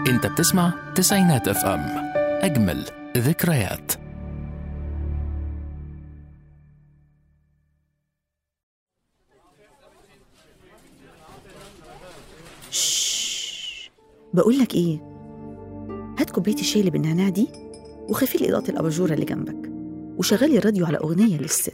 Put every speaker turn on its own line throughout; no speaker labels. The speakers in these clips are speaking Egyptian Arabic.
انت بتسمع تسعينات اف ام اجمل ذكريات
شش بقول لك ايه هات كوبايه الشاي اللي بالنعناع دي وخفي لي اضاءه الاباجوره اللي جنبك وشغلي الراديو على اغنيه للست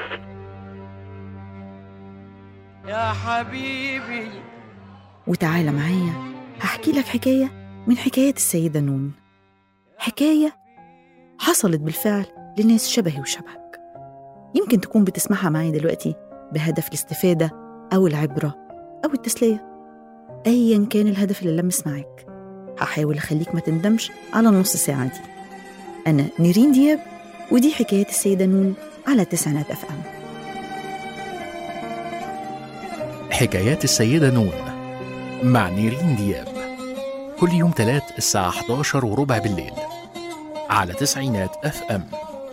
يا حبيبي
وتعالى معايا هحكي لك حكايه من حكايات السيده نون حكايه حصلت بالفعل لناس شبهي وشبهك يمكن تكون بتسمعها معايا دلوقتي بهدف الاستفاده او العبره او التسليه ايا كان الهدف اللي لمس معاك هحاول اخليك ما تندمش على النص ساعه دي انا نيرين دياب ودي حكايات السيده نون على تسعينات اف ام
حكايات السيدة نون مع نيرين دياب كل يوم تلات الساعة 11 وربع بالليل على تسعينات اف ام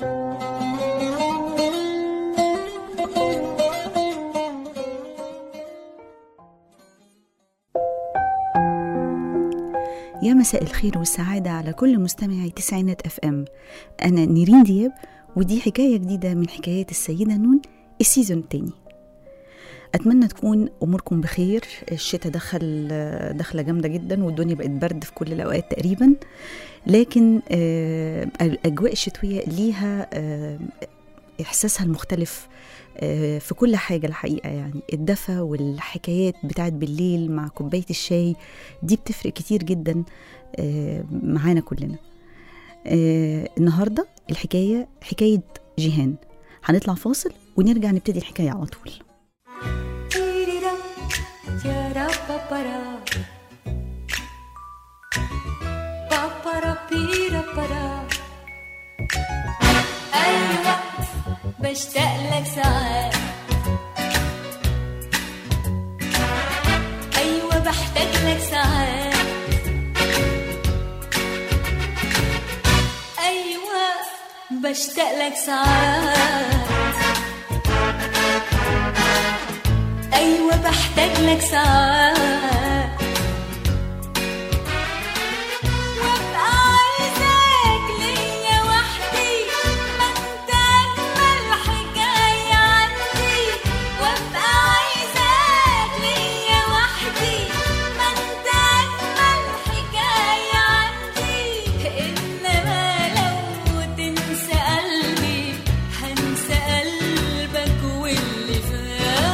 يا مساء الخير والسعادة على كل مستمعي تسعينات اف ام أنا نيرين دياب ودي حكاية جديدة من حكايات السيدة نون السيزون التاني أتمنى تكون أموركم بخير الشتاء دخل دخلة جامدة جدا والدنيا بقت برد في كل الأوقات تقريبا لكن آه، الأجواء الشتوية ليها آه، إحساسها المختلف آه، في كل حاجة الحقيقة يعني الدفى والحكايات بتاعت بالليل مع كوباية الشاي دي بتفرق كتير جدا آه، معانا كلنا آه، النهاردة الحكاية حكاية جيهان هنطلع فاصل ونرجع نبتدي الحكاية على طول
Tirira, tiara papara. Papara pira para. أيوة بشتاق لك ساعات أيوة بحتاج لك ساعات أيوة بشتاق لك ساعات أيوة بحتاج لك ساعات وأبقى عايزاك ليا وحدي ما أنت أجمل حكاية عندي وأبقى عايزاك ليا وحدي ما أنت أجمل حكاية عندي إنما لو تنسى قلبي هنسى قلبك واللي فات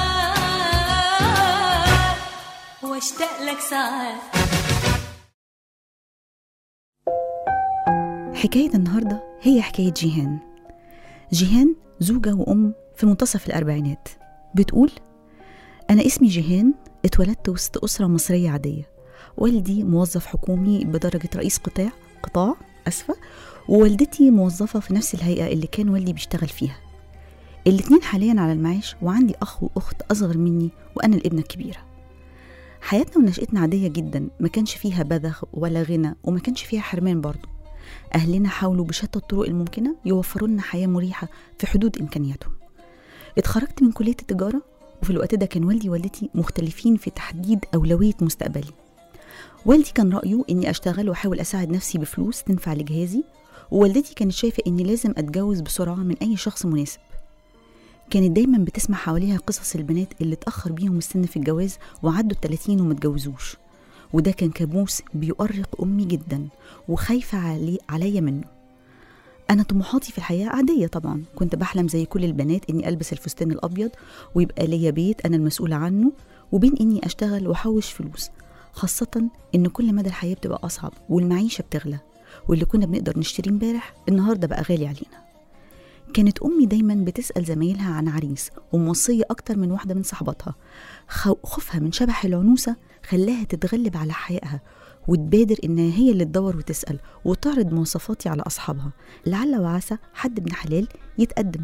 واشتاق لك ساعات
حكاية النهاردة هي حكاية جيهان جيهان زوجة وأم في منتصف الأربعينات بتقول أنا اسمي جيهان اتولدت وسط أسرة مصرية عادية والدي موظف حكومي بدرجة رئيس قطاع قطاع أسفة ووالدتي موظفة في نفس الهيئة اللي كان والدي بيشتغل فيها الاتنين حاليا على المعاش وعندي أخ وأخت أصغر مني وأنا الابنة الكبيرة حياتنا ونشأتنا عادية جدا ما كانش فيها بذخ ولا غنى وما كانش فيها حرمان برضه أهلنا حاولوا بشتى الطرق الممكنة يوفروا لنا حياة مريحة في حدود إمكانياتهم اتخرجت من كلية التجارة وفي الوقت ده كان والدي ووالدتي مختلفين في تحديد أولوية مستقبلي والدي كان رأيه إني أشتغل وأحاول أساعد نفسي بفلوس تنفع لجهازي ووالدتي كانت شايفة إني لازم أتجوز بسرعة من أي شخص مناسب كانت دايما بتسمع حواليها قصص البنات اللي اتأخر بيهم السن في الجواز وعدوا التلاتين ومتجوزوش وده كان كابوس بيؤرق أمي جدا وخايفة علي عليا منه أنا طموحاتي في الحياة عادية طبعا كنت بحلم زي كل البنات إني ألبس الفستان الأبيض ويبقى ليا بيت أنا المسؤولة عنه وبين إني أشتغل وأحوش فلوس خاصة إن كل مدى الحياة بتبقى أصعب والمعيشة بتغلى واللي كنا بنقدر نشتريه امبارح النهاردة بقى غالي علينا كانت أمي دايما بتسأل زمايلها عن عريس وموصية أكتر من واحدة من صحباتها خو- خوفها من شبح العنوسة خلاها تتغلب على حيائها وتبادر إنها هي اللي تدور وتسأل وتعرض مواصفاتي على أصحابها لعل وعسى حد ابن حلال يتقدم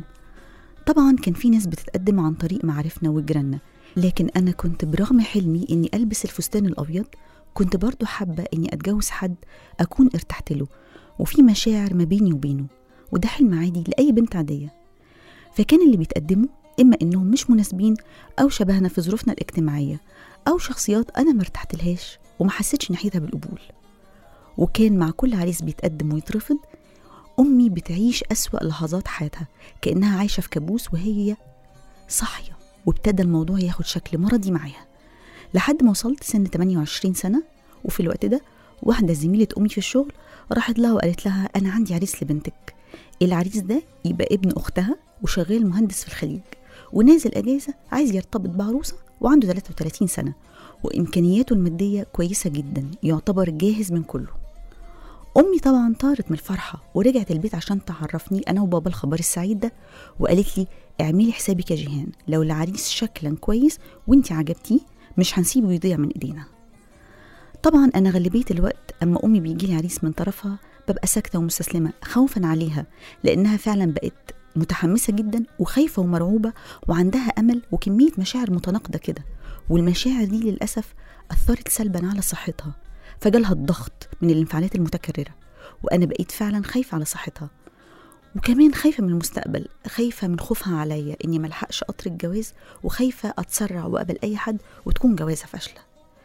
طبعا كان في ناس بتتقدم عن طريق معارفنا وجيراننا لكن أنا كنت برغم حلمي إني ألبس الفستان الأبيض كنت برضو حابة إني أتجوز حد أكون ارتحت له وفي مشاعر ما بيني وبينه وده حلم عادي لأي بنت عادية فكان اللي بيتقدموا إما إنهم مش مناسبين أو شبهنا في ظروفنا الاجتماعية أو شخصيات أنا مرتحتلهاش وما حسيتش ناحيتها بالقبول وكان مع كل عريس بيتقدم ويترفض أمي بتعيش أسوأ لحظات حياتها كأنها عايشة في كابوس وهي صاحية وابتدى الموضوع ياخد شكل مرضي معاها لحد ما وصلت سن 28 سنة وفي الوقت ده واحدة زميلة أمي في الشغل راحت لها وقالت لها أنا عندي عريس لبنتك العريس ده يبقى ابن أختها وشغال مهندس في الخليج ونازل أجازة عايز يرتبط بعروسة وعنده 33 سنة وإمكانياته المادية كويسة جدا يعتبر جاهز من كله أمي طبعا طارت من الفرحة ورجعت البيت عشان تعرفني أنا وبابا الخبر السعيد ده وقالت لي اعملي حسابك يا جيهان لو العريس شكلا كويس وانت عجبتيه مش هنسيبه يضيع من ايدينا طبعا انا غالبيه الوقت اما امي بيجي لي عريس من طرفها ببقى ساكته ومستسلمه خوفا عليها لانها فعلا بقت متحمسه جدا وخايفه ومرعوبه وعندها امل وكميه مشاعر متناقضه كده والمشاعر دي للاسف اثرت سلبا على صحتها فجالها الضغط من الانفعالات المتكرره وانا بقيت فعلا خايفه على صحتها وكمان خايفة من المستقبل خايفة من خوفها عليا إني ملحقش قطر الجواز وخايفة أتسرع وأقبل أي حد وتكون جوازة فاشلة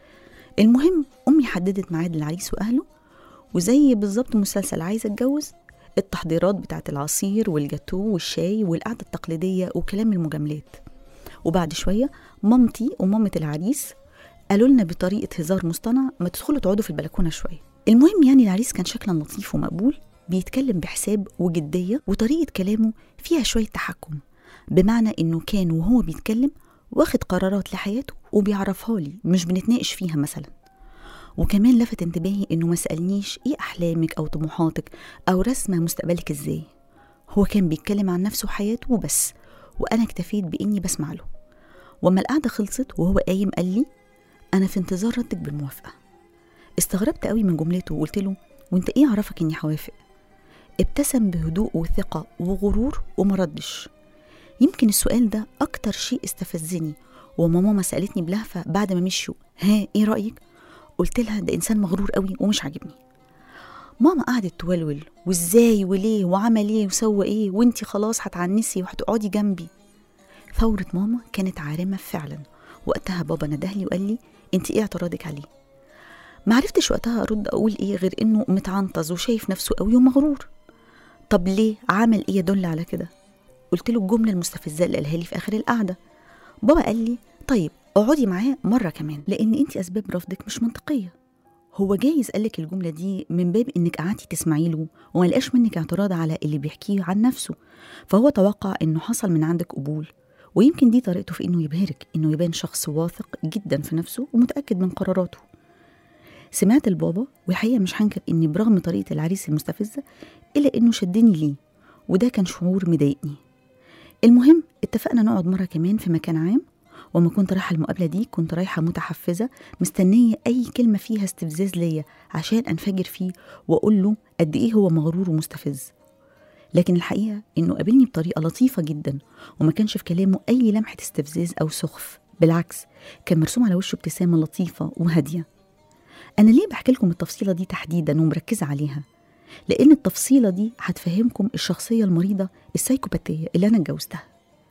المهم أمي حددت ميعاد العريس وأهله وزي بالظبط مسلسل عايزة أتجوز التحضيرات بتاعت العصير والجاتو والشاي والقعدة التقليدية وكلام المجاملات وبعد شوية مامتي ومامة العريس قالوا لنا بطريقة هزار مصطنع ما تدخلوا تقعدوا في البلكونة شوية المهم يعني العريس كان شكلا لطيف ومقبول بيتكلم بحساب وجدية وطريقة كلامه فيها شوية تحكم بمعنى إنه كان وهو بيتكلم واخد قرارات لحياته وبيعرفها لي مش بنتناقش فيها مثلا وكمان لفت انتباهي إنه ما سألنيش إيه أحلامك أو طموحاتك أو رسمة مستقبلك إزاي هو كان بيتكلم عن نفسه وحياته وبس وأنا اكتفيت بإني بسمع له وأما القعدة خلصت وهو قايم قال لي أنا في انتظار ردك بالموافقة استغربت قوي من جملته وقلت له وانت ايه عرفك اني هوافق ابتسم بهدوء وثقة وغرور وما ردش يمكن السؤال ده أكتر شيء استفزني وما ماما سألتني بلهفة بعد ما مشيوا ها إيه رأيك؟ قلت لها ده إنسان مغرور قوي ومش عاجبني ماما قعدت تولول وإزاي وليه وعمل إيه وسوى إيه وإنتي خلاص هتعنسي وهتقعدي جنبي ثورة ماما كانت عارمة فعلا وقتها بابا ندهلي وقال لي انت ايه اعتراضك عليه معرفتش وقتها ارد اقول ايه غير انه متعنطز وشايف نفسه قوي ومغرور طب ليه عمل ايه يدل على كده قلت له الجمله المستفزه اللي قالها لي في اخر القعده بابا قال لي طيب اقعدي معاه مره كمان لان انت اسباب رفضك مش منطقيه هو جايز قالك الجملة دي من باب إنك قعدتي تسمعي له وما لقاش منك اعتراض على اللي بيحكيه عن نفسه فهو توقع إنه حصل من عندك قبول ويمكن دي طريقته في إنه يبهرك إنه يبان شخص واثق جدا في نفسه ومتأكد من قراراته سمعت البابا والحقيقة مش هنكر إني برغم طريقة العريس المستفزة إلا إنه شدني ليه وده كان شعور مضايقني المهم اتفقنا نقعد مرة كمان في مكان عام وما كنت رايحة المقابلة دي كنت رايحة متحفزة مستنية أي كلمة فيها استفزاز ليا عشان أنفجر فيه وأقول له قد إيه هو مغرور ومستفز لكن الحقيقة إنه قابلني بطريقة لطيفة جدا وما كانش في كلامه أي لمحة استفزاز أو سخف بالعكس كان مرسوم على وشه ابتسامة لطيفة وهادية أنا ليه بحكي لكم التفصيلة دي تحديدا ومركزة عليها لأن التفصيلة دي هتفهمكم الشخصية المريضة السايكوباتية اللي أنا اتجوزتها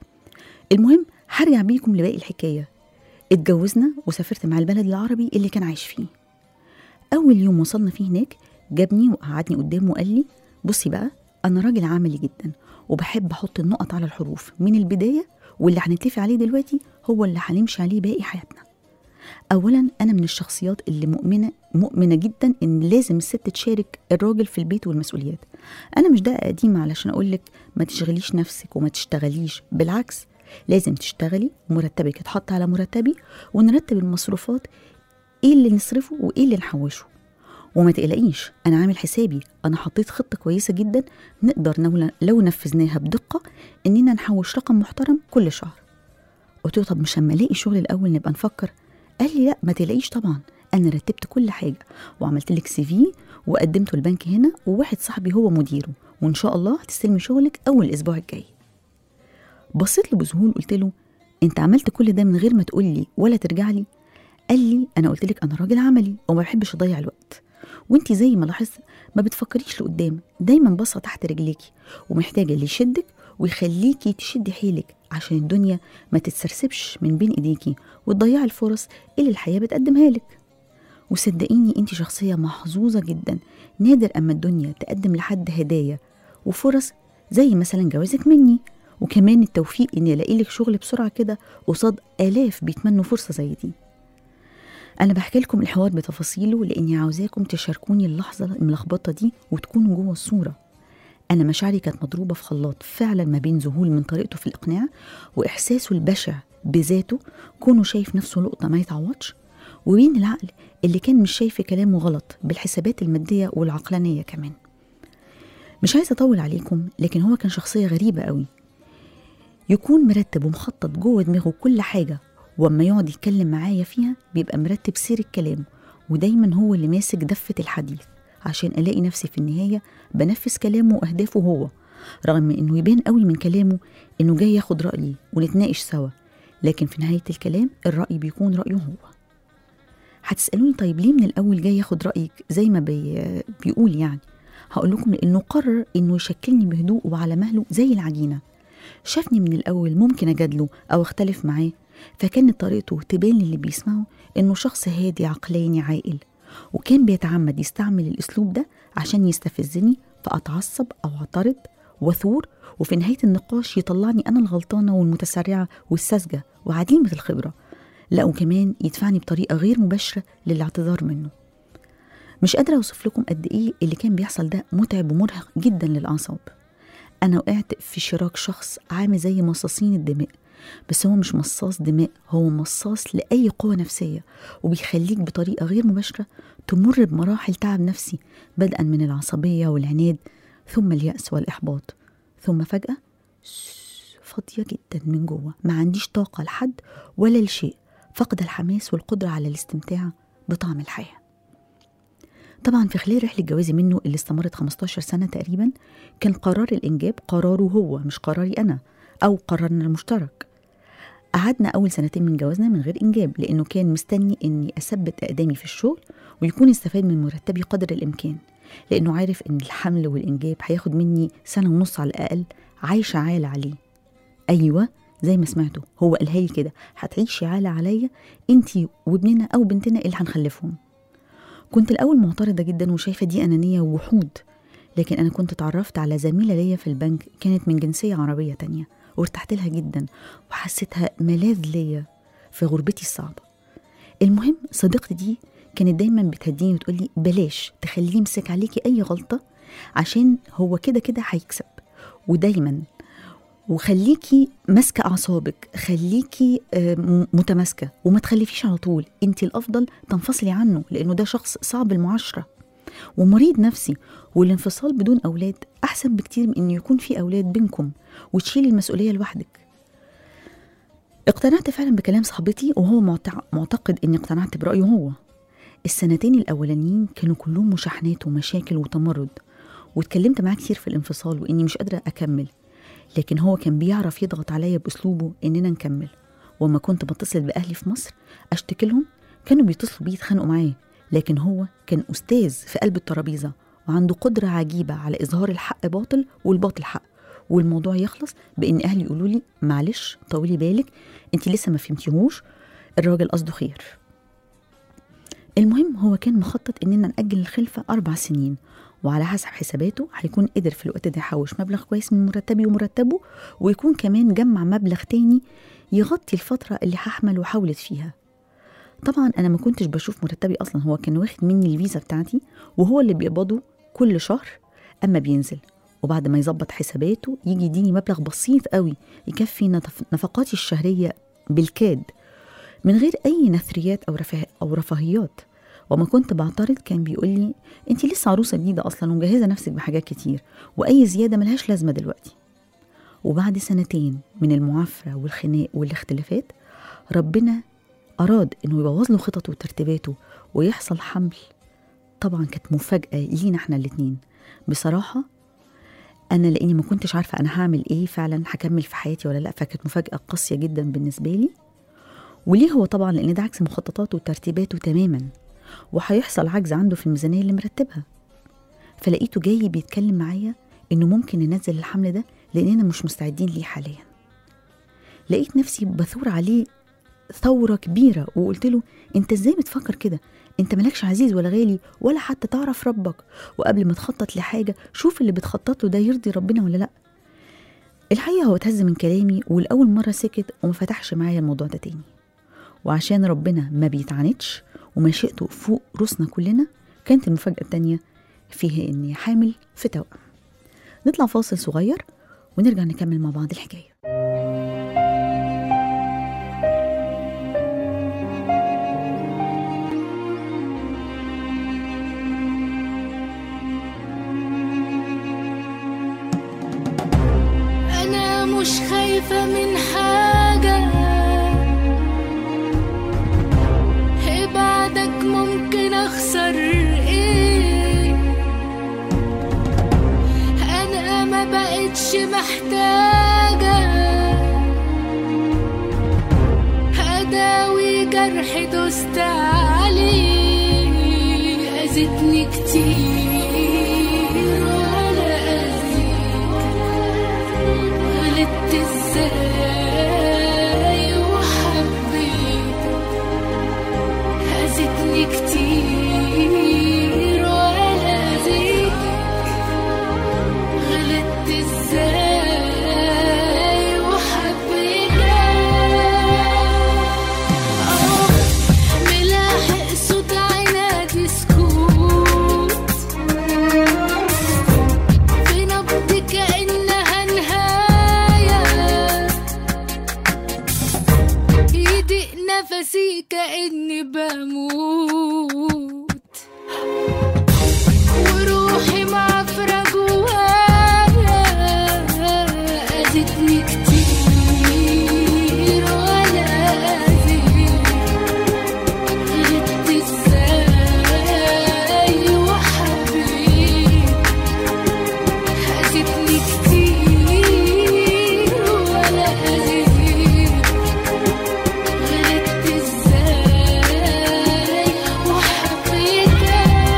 المهم هرجع بيكم لباقي الحكاية اتجوزنا وسافرت مع البلد العربي اللي كان عايش فيه أول يوم وصلنا فيه هناك جابني وقعدني قدامه وقال لي بصي بقى أنا راجل عملي جدا وبحب أحط النقط على الحروف من البداية واللي هنتفق عليه دلوقتي هو اللي هنمشي عليه باقي حياتنا اولا انا من الشخصيات اللي مؤمنه مؤمنه جدا ان لازم الست تشارك الراجل في البيت والمسؤوليات انا مش ده قديم علشان اقول لك ما تشغليش نفسك وما تشتغليش بالعكس لازم تشتغلي ومرتبك يتحط على مرتبي ونرتب المصروفات ايه اللي نصرفه وايه اللي نحوشه وما تقلقيش انا عامل حسابي انا حطيت خطه كويسه جدا نقدر نو- لو نفذناها بدقه اننا نحوش رقم محترم كل شهر قلت له طب مش اما الاقي شغل الاول نبقى نفكر قال لي لا ما تلاقيش طبعا انا رتبت كل حاجه وعملت لك سي في وقدمته البنك هنا وواحد صاحبي هو مديره وان شاء الله هتستلمي شغلك اول الاسبوع الجاي بصيت له بذهول قلت له انت عملت كل ده من غير ما تقول لي ولا ترجع لي قال لي انا قلت لك انا راجل عملي وما بحبش اضيع الوقت وانت زي ما لاحظت ما بتفكريش لقدام دايما باصه تحت رجليكي ومحتاجه اللي يشدك ويخليكي تشدي حيلك عشان الدنيا ما تتسرسبش من بين ايديكي وتضيعي الفرص اللي الحياه بتقدمها لك وصدقيني انت شخصية محظوظة جدا نادر اما الدنيا تقدم لحد هدايا وفرص زي مثلا جوازك مني وكمان التوفيق اني الاقي لك شغل بسرعة كده قصاد الاف بيتمنوا فرصة زي دي انا بحكي لكم الحوار بتفاصيله لاني عاوزاكم تشاركوني اللحظة الملخبطة دي وتكونوا جوه الصورة أنا مشاعري كانت مضروبة في خلاط فعلا ما بين ذهول من طريقته في الإقناع وإحساسه البشع بذاته كونه شايف نفسه لقطة ما يتعوضش وبين العقل اللي كان مش شايف كلامه غلط بالحسابات المادية والعقلانية كمان مش عايزة أطول عليكم لكن هو كان شخصية غريبة قوي يكون مرتب ومخطط جوه دماغه كل حاجة واما يقعد يتكلم معايا فيها بيبقى مرتب سير الكلام ودايما هو اللي ماسك دفة الحديث عشان ألاقي نفسي في النهاية بنفذ كلامه وأهدافه هو رغم من إنه يبان قوي من كلامه إنه جاي ياخد رأيي ونتناقش سوا لكن في نهاية الكلام الرأي بيكون رأيه هو هتسألوني طيب ليه من الأول جاي ياخد رأيك زي ما بي بيقول يعني هقول لكم لأنه قرر إنه يشكلني بهدوء وعلى مهله زي العجينة شافني من الأول ممكن أجادله أو أختلف معاه فكانت طريقته تبان للي بيسمعه إنه شخص هادي عقلاني عاقل وكان بيتعمد يستعمل الأسلوب ده عشان يستفزني فأتعصب أو أعترض وثور وفي نهاية النقاش يطلعني أنا الغلطانة والمتسرعة والساذجة وعديمة الخبرة لا وكمان يدفعني بطريقة غير مباشرة للاعتذار منه مش قادرة أوصف لكم قد إيه اللي كان بيحصل ده متعب ومرهق جدا للأعصاب أنا وقعت في شراك شخص عامل زي مصاصين الدماء بس هو مش مصاص دماء هو مصاص لأي قوة نفسية وبيخليك بطريقة غير مباشرة تمر بمراحل تعب نفسي بدءا من العصبية والعناد ثم اليأس والإحباط ثم فجأة فاضية جدا من جوه ما عنديش طاقة لحد ولا لشيء فقد الحماس والقدرة على الاستمتاع بطعم الحياة طبعا في خلال رحلة جوازي منه اللي استمرت 15 سنة تقريبا كان قرار الإنجاب قراره هو مش قراري أنا أو قرارنا المشترك قعدنا أول سنتين من جوازنا من غير إنجاب لأنه كان مستني إني أثبت أقدامي في الشغل ويكون استفاد من مرتبي قدر الإمكان لأنه عارف إن الحمل والإنجاب هياخد مني سنة ونص على الأقل عايشة عالة عليه أيوة زي ما سمعتوا هو قالها لي كده هتعيشي عالة عليا انتي وابننا أو بنتنا اللي هنخلفهم كنت الأول معترضة جدا وشايفة دي أنانية ووحود لكن أنا كنت اتعرفت على زميلة ليا في البنك كانت من جنسية عربية تانية وارتحت لها جدا وحسيتها ملاذ ليا في غربتي الصعبة المهم صديقتي دي كانت دايما بتهديني وتقولي بلاش تخليه يمسك عليكي أي غلطة عشان هو كده كده هيكسب ودايما وخليكي ماسكه اعصابك خليكي آه، م- متماسكه وما تخلفيش على طول انت الافضل تنفصلي عنه لانه ده شخص صعب المعاشره ومريض نفسي والانفصال بدون اولاد احسن بكتير من انه يكون في اولاد بينكم وتشيلي المسؤوليه لوحدك اقتنعت فعلا بكلام صاحبتي وهو معتع- معتقد اني اقتنعت برايه هو السنتين الاولانيين كانوا كلهم مشاحنات ومشاكل وتمرد واتكلمت معاه كتير في الانفصال واني مش قادره اكمل لكن هو كان بيعرف يضغط عليا باسلوبه اننا نكمل وما كنت بتصل باهلي في مصر اشتكي لهم كانوا بيتصلوا بيه يتخانقوا معاه لكن هو كان استاذ في قلب الترابيزه وعنده قدره عجيبه على اظهار الحق باطل والباطل حق والموضوع يخلص بان اهلي يقولوا لي معلش طولي بالك انت لسه ما فهمتيهوش الراجل قصده خير المهم هو كان مخطط اننا ناجل الخلفه اربع سنين وعلى حسب حساباته هيكون قدر في الوقت ده يحوش مبلغ كويس من مرتبي ومرتبه ويكون كمان جمع مبلغ تاني يغطي الفترة اللي هحمل وحولت فيها طبعا انا ما كنتش بشوف مرتبي اصلا هو كان واخد مني الفيزا بتاعتي وهو اللي بيقبضه كل شهر اما بينزل وبعد ما يظبط حساباته يجي يديني مبلغ بسيط قوي يكفي نتف- نفقاتي الشهرية بالكاد من غير اي نثريات او رفاه او رفاهيات وما كنت بعترض كان بيقول لي انت لسه عروسه جديده اصلا ومجهزه نفسك بحاجات كتير واي زياده ملهاش لازمه دلوقتي وبعد سنتين من المعافره والخناق والاختلافات ربنا اراد انه يبوظ له خططه وترتيباته ويحصل حمل طبعا كانت مفاجاه لينا احنا الاتنين بصراحه انا لاني ما كنتش عارفه انا هعمل ايه فعلا هكمل في حياتي ولا لا فكانت مفاجاه قاسيه جدا بالنسبه لي وليه هو طبعا لان ده عكس مخططاته وترتيباته تماما وهيحصل عجز عنده في الميزانيه اللي مرتبها فلقيته جاي بيتكلم معايا انه ممكن ننزل الحمل ده لاننا مش مستعدين ليه حاليا لقيت نفسي بثور عليه ثورة كبيرة وقلت له انت ازاي بتفكر كده انت مالكش عزيز ولا غالي ولا حتى تعرف ربك وقبل ما تخطط لحاجة شوف اللي بتخطط له ده يرضي ربنا ولا لا الحقيقة هو اتهز من كلامي والأول مرة سكت وما فتحش معايا الموضوع ده تاني وعشان ربنا ما بيتعاندش ومشيئته فوق روسنا كلنا كانت المفاجأة التانية فيها إني حامل في توأم نطلع فاصل صغير ونرجع نكمل مع بعض الحكاية
أنا مش خايفة من حاجة بعدك ممكن أخسر إيه أنا ما بقتش محتاجة أداوي جرح دوست عليه أذتني كتير ولا أذيك غلطت ازاي وحبيتك أذتني كتير ولا أذيك غلطت ازاي وحبيتك اه ملاحق صوت عنادي سكوت في نبض كأنها نهاية يضيق نفسي كأني بموت وروحي معفرة جوايا أذتني كتير ولا أذيك غلطت ازاي وحبيت أذتني كتير ولا أذيك غلطت ازاي وحبيتك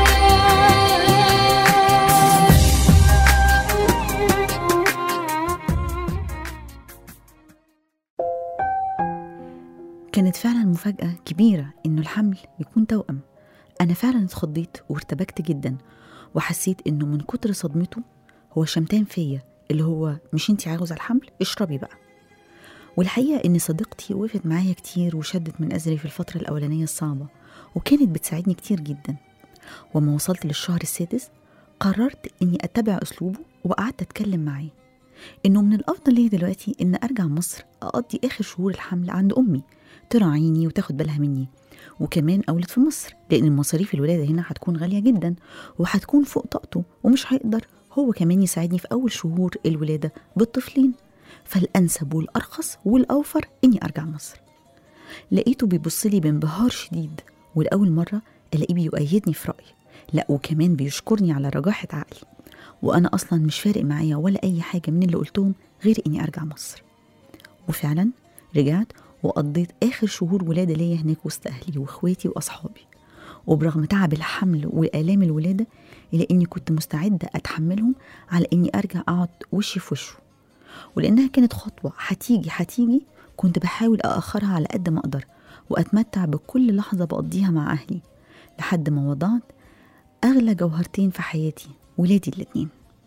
كانت فعلا مفاجأة كبيرة إنه الحمل يكون توأم أنا فعلا اتخضيت وارتبكت جدا وحسيت إنه من كتر صدمته هو شمتان فيا اللي هو مش انتي عاوزة الحمل اشربي بقى والحقيقة إن صديقتي وقفت معايا كتير وشدت من أزري في الفترة الأولانية الصعبة وكانت بتساعدني كتير جدا وما وصلت للشهر السادس قررت إني أتبع أسلوبه وقعدت أتكلم معاه إنه من الأفضل ليا دلوقتي إن أرجع مصر أقضي آخر شهور الحمل عند أمي تراعيني وتاخد بالها مني وكمان أولد في مصر لأن مصاريف الولادة هنا هتكون غالية جدا وهتكون فوق طاقته ومش هيقدر هو كمان يساعدني في أول شهور الولادة بالطفلين فالأنسب والأرخص والأوفر إني أرجع مصر لقيته بيبص لي بانبهار شديد والأول مرة ألاقيه بيؤيدني في رأيي لا وكمان بيشكرني على رجاحة عقلي وأنا أصلا مش فارق معايا ولا أي حاجة من اللي قلتهم غير إني أرجع مصر وفعلا رجعت وقضيت آخر شهور ولادة ليا هناك وسط أهلي وإخواتي وأصحابي وبرغم تعب الحمل وآلام الولادة إلا إني كنت مستعدة أتحملهم على إني أرجع أقعد وشي في وشه ولأنها كانت خطوة هتيجي هتيجي كنت بحاول أأخرها على قد ما أقدر وأتمتع بكل لحظة بقضيها مع أهلي لحد ما وضعت أغلى جوهرتين في حياتي ولادي الاتنين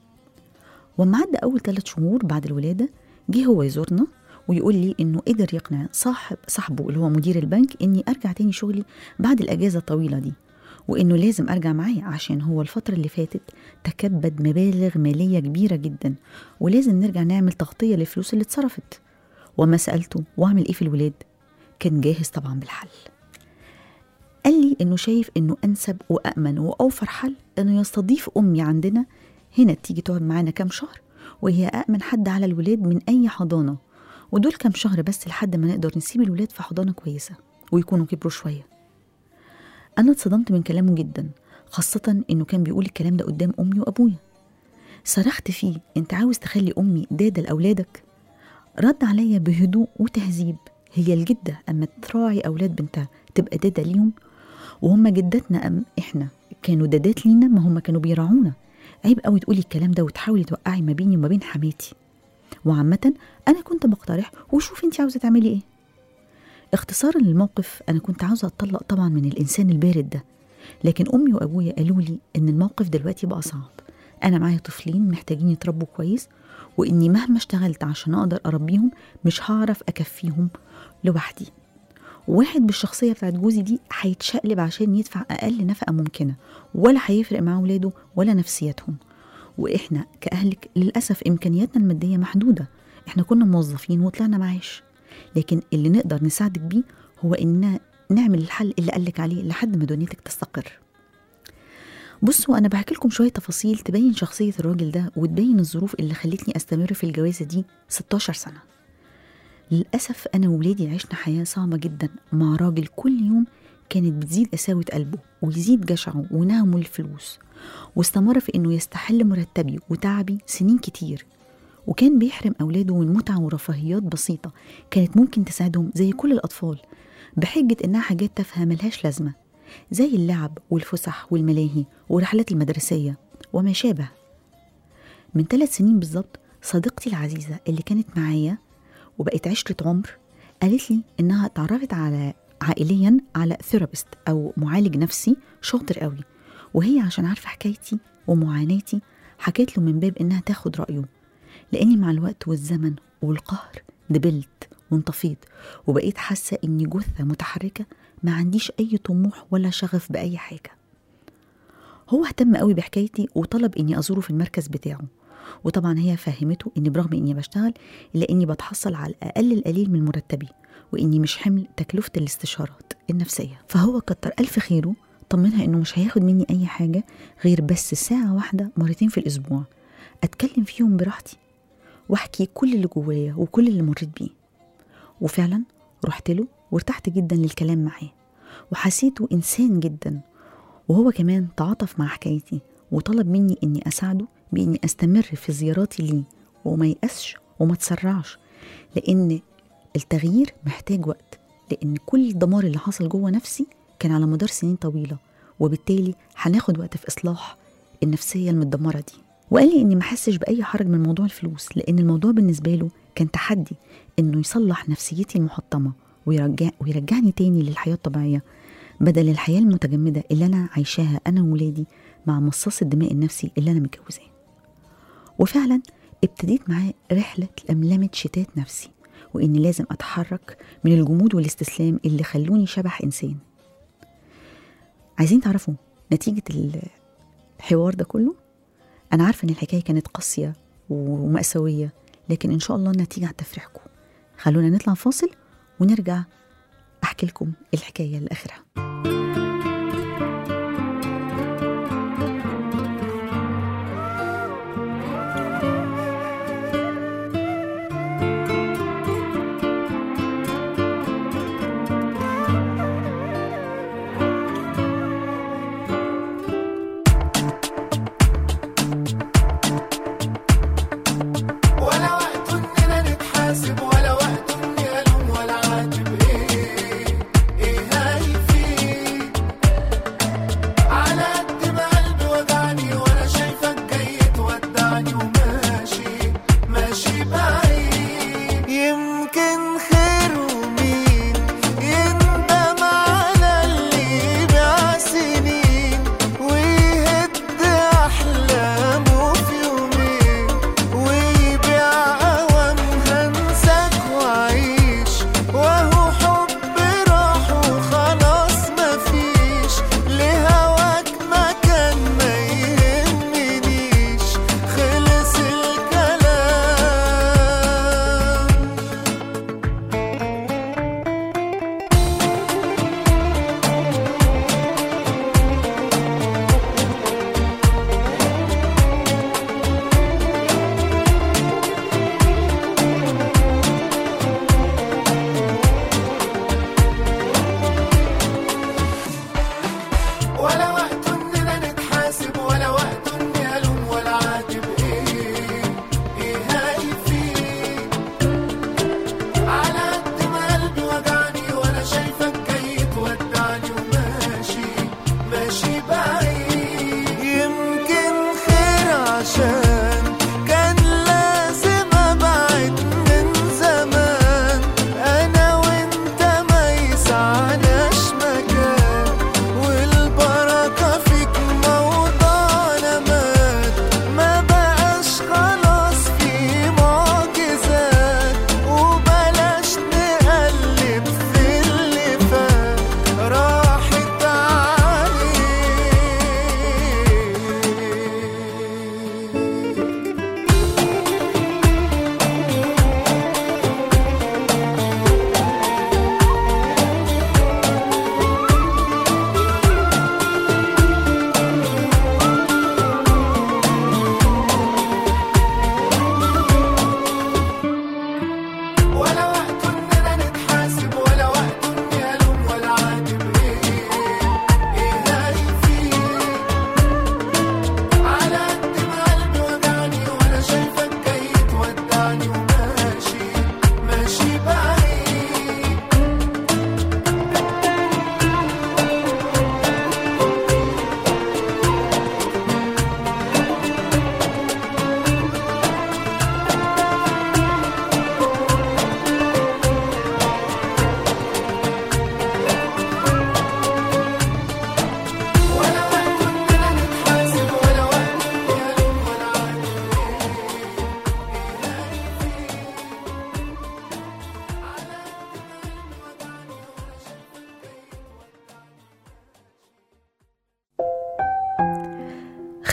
وما عدى أول ثلاث شهور بعد الولادة جه هو يزورنا ويقول لي إنه قدر يقنع صاحب صاحبه اللي هو مدير البنك إني أرجع تاني شغلي بعد الأجازة الطويلة دي وإنه لازم أرجع معاه عشان هو الفترة اللي فاتت تكبد مبالغ مالية كبيرة جدا ولازم نرجع نعمل تغطية للفلوس اللي اتصرفت وما سألته وأعمل إيه في الولاد كان جاهز طبعا بالحل قال لي إنه شايف إنه أنسب وأأمن وأوفر حل إنه يستضيف أمي عندنا هنا تيجي تقعد معانا كام شهر وهي أأمن حد على الولاد من أي حضانة ودول كام شهر بس لحد ما نقدر نسيب الولاد في حضانة كويسة ويكونوا كبروا شوية أنا اتصدمت من كلامه جدا خاصة إنه كان بيقول الكلام ده قدام أمي وأبويا صرخت فيه أنت عاوز تخلي أمي دادة لأولادك رد عليا بهدوء وتهذيب هي الجدة أما تراعي أولاد بنتها تبقى دادة ليهم وهم جداتنا أم إحنا كانوا دادات لينا ما هم كانوا بيراعونا عيب قوي تقولي الكلام ده وتحاولي توقعي ما بيني وما بين حماتي وعامة أنا كنت بقترح وشوفي أنت عاوزة تعملي إيه اختصارا للموقف أنا كنت عاوزة أتطلق طبعا من الإنسان البارد ده لكن أمي وأبويا قالوا لي إن الموقف دلوقتي بقى صعب أنا معايا طفلين محتاجين يتربوا كويس وإني مهما اشتغلت عشان أقدر أربيهم مش هعرف أكفيهم لوحدي واحد بالشخصية بتاعت جوزي دي هيتشقلب عشان يدفع أقل نفقة ممكنة ولا هيفرق مع ولاده ولا نفسياتهم وإحنا كأهلك للأسف إمكانياتنا المادية محدودة إحنا كنا موظفين وطلعنا معاش لكن اللي نقدر نساعدك بيه هو إننا نعمل الحل اللي قالك عليه لحد ما دنيتك تستقر بصوا أنا بحكي لكم شوية تفاصيل تبين شخصية الراجل ده وتبين الظروف اللي خلتني أستمر في الجوازة دي 16 سنة للأسف أنا وولادي عشنا حياة صعبة جدا مع راجل كل يوم كانت بتزيد قساوة قلبه ويزيد جشعه ونهمه الفلوس واستمر في إنه يستحل مرتبي وتعبي سنين كتير وكان بيحرم أولاده من متعة ورفاهيات بسيطة كانت ممكن تساعدهم زي كل الأطفال بحجة إنها حاجات تافهة ملهاش لازمة زي اللعب والفسح والملاهي والرحلات المدرسية وما شابه من ثلاث سنين بالظبط صديقتي العزيزة اللي كانت معايا وبقت عشرة عمر قالت لي إنها اتعرفت على عائليا على ثيرابيست أو معالج نفسي شاطر قوي وهي عشان عارفة حكايتي ومعاناتي حكيت له من باب إنها تاخد رأيه لأني مع الوقت والزمن والقهر دبلت وانطفيت وبقيت حاسة إني جثة متحركة ما عنديش أي طموح ولا شغف بأي حاجة هو اهتم قوي بحكايتي وطلب إني أزوره في المركز بتاعه وطبعا هي فهمته إني برغم إني بشتغل إلا إني بتحصل على الأقل القليل من مرتبي وإني مش حمل تكلفة الاستشارات النفسية فهو كتر ألف خيره طمنها إنه مش هياخد مني أي حاجة غير بس ساعة واحدة مرتين في الأسبوع أتكلم فيهم براحتي واحكي كل اللي جوايا وكل اللي مريت بيه وفعلا رحت له وارتحت جدا للكلام معاه وحسيته إنسان جدا وهو كمان تعاطف مع حكايتي وطلب مني إني أساعده بإني أستمر في زياراتي ليه وما يأسش وما تسرعش لأن التغيير محتاج وقت لأن كل الدمار اللي حصل جوه نفسي كان على مدار سنين طويلة وبالتالي هناخد وقت في إصلاح النفسية المتدمرة دي وقال لي إني ما حسش بأي حرج من موضوع الفلوس لأن الموضوع بالنسبة له كان تحدي إنه يصلح نفسيتي المحطمة ويرجع ويرجعني تاني للحياة الطبيعية بدل الحياة المتجمدة اللي أنا عايشاها أنا وولادي مع مصاص الدماء النفسي اللي أنا متجوزاه وفعلا ابتديت معاه رحلة لملمة شتات نفسي وإني لازم أتحرك من الجمود والاستسلام اللي خلوني شبح إنسان عايزين تعرفوا نتيجة الحوار ده كله أنا عارفة إن الحكاية كانت قاسية ومأساوية لكن إن شاء الله النتيجة هتفرحكم خلونا نطلع فاصل ونرجع أحكي لكم الحكاية لآخرها
ولا وقت اننا نتحاسب ولا وقت اني الوم ولا عاتب ايه ايه هايفين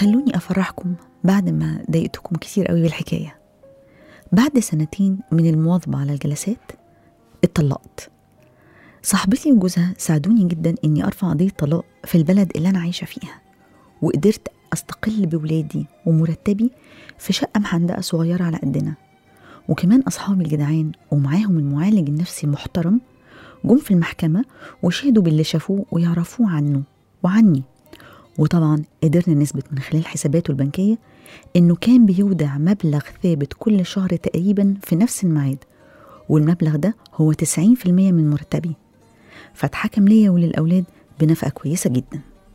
خلوني أفرحكم بعد ما ضايقتكم كتير قوي بالحكاية بعد سنتين من المواظبة على الجلسات اتطلقت صاحبتي وجوزها ساعدوني جدا اني ارفع قضيه طلاق في البلد اللي انا عايشه فيها وقدرت استقل بولادي ومرتبي في شقه محندقه صغيره على قدنا وكمان اصحابي الجدعان ومعاهم المعالج النفسي المحترم جم في المحكمه وشهدوا باللي شافوه ويعرفوه عنه وعني وطبعا قدرنا نثبت من خلال حساباته البنكيه انه كان بيودع مبلغ ثابت كل شهر تقريبا في نفس الميعاد والمبلغ ده هو 90% من مرتبي فاتحكم ليا وللأولاد بنفقة كويسة جدا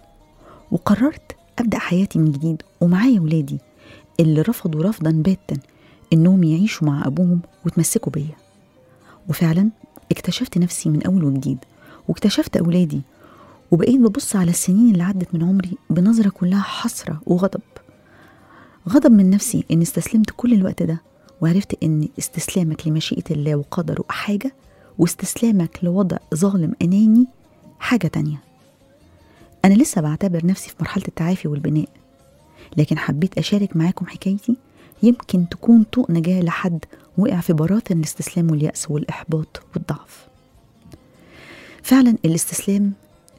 وقررت أبدأ حياتي من جديد ومعايا ولادي اللي رفضوا رفضا باتا إنهم يعيشوا مع أبوهم وتمسكوا بيا وفعلا اكتشفت نفسي من أول وجديد واكتشفت أولادي وبقيت ببص على السنين اللي عدت من عمري بنظرة كلها حسرة وغضب غضب من نفسي إن استسلمت كل الوقت ده وعرفت إن استسلامك لمشيئة الله وقدره حاجة واستسلامك لوضع ظالم أناني حاجة تانية أنا لسه بعتبر نفسي في مرحلة التعافي والبناء لكن حبيت أشارك معاكم حكايتي يمكن تكون طوق نجاة لحد وقع في براثن الاستسلام واليأس والإحباط والضعف فعلا الاستسلام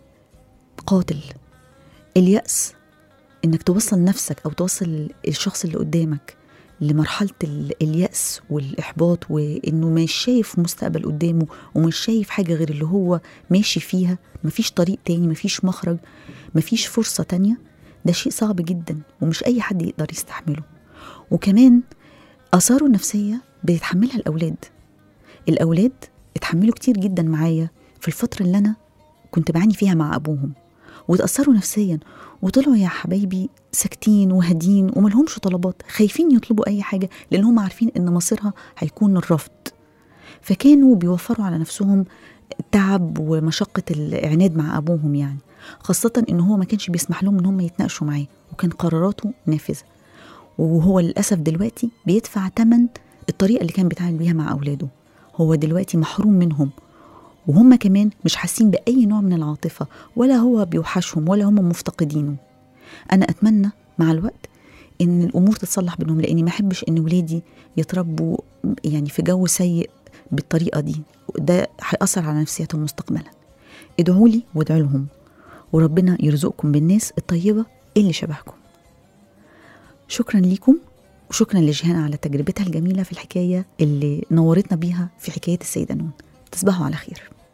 قاتل اليأس إنك توصل نفسك أو توصل الشخص اللي قدامك لمرحلة ال- اليأس والإحباط وإنه مش شايف مستقبل قدامه ومش شايف حاجة غير اللي هو ماشي فيها مفيش طريق تاني مفيش مخرج مفيش فرصة تانية ده شيء صعب جدا ومش أي حد يقدر يستحمله وكمان آثاره النفسية بيتحملها الأولاد الأولاد اتحملوا كتير جدا معايا في الفترة اللي أنا كنت بعاني فيها مع أبوهم وتأثروا نفسيا وطلعوا يا حبايبي ساكتين وهادين وملهمش طلبات خايفين يطلبوا أي حاجة لأن هم عارفين إن مصيرها هيكون الرفض فكانوا بيوفروا على نفسهم تعب ومشقة الإعناد مع أبوهم يعني خاصة إن هو ما كانش بيسمح لهم إن هم يتناقشوا معاه وكان قراراته نافذة وهو للأسف دلوقتي بيدفع تمن الطريقة اللي كان بيتعامل بيها مع أولاده هو دلوقتي محروم منهم وهم كمان مش حاسين بأي نوع من العاطفة ولا هو بيوحشهم ولا هم مفتقدينه أنا أتمنى مع الوقت إن الأمور تتصلح بينهم لأني ما أحبش إن ولادي يتربوا يعني في جو سيء بالطريقة دي ده هيأثر على نفسيتهم مستقبلا ادعوا لي وادعوا لهم وربنا يرزقكم بالناس الطيبة اللي شبهكم شكرا ليكم وشكرا لجيهان على تجربتها الجميلة في الحكاية اللي نورتنا بيها في حكاية السيدة نون تصبحوا على خير